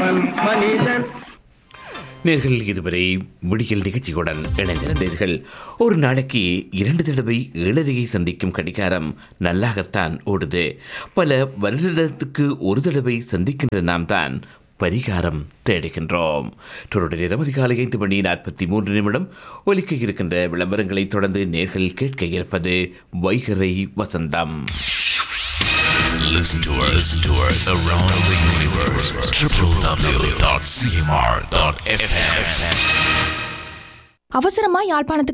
அவன் மனிதன் நேர்கள் இதுவரை விடியல் நிகழ்ச்சியுடன் இணைந்திருந்தீர்கள் ஒரு நாளைக்கு இரண்டு தடவை ஏழரையை சந்திக்கும் கடிகாரம் நல்லாகத்தான் ஓடுது பல வருடத்துக்கு ஒரு தடவை சந்திக்கின்ற நாம் தான் பரிகாரம் தேடுகின்றோம் தொடர்ந்து நேரம் அதிகாலை ஐந்து மணி நாற்பத்தி மூன்று நிமிடம் ஒலிக்க இருக்கின்ற விளம்பரங்களை தொடர்ந்து நேர்கள் கேட்க இருப்பது வைகரை வசந்தம் Listen to us, listen to us around the universe. www.cmr.fm. அவசரமா யாழ்ப்பாணத்துக்கு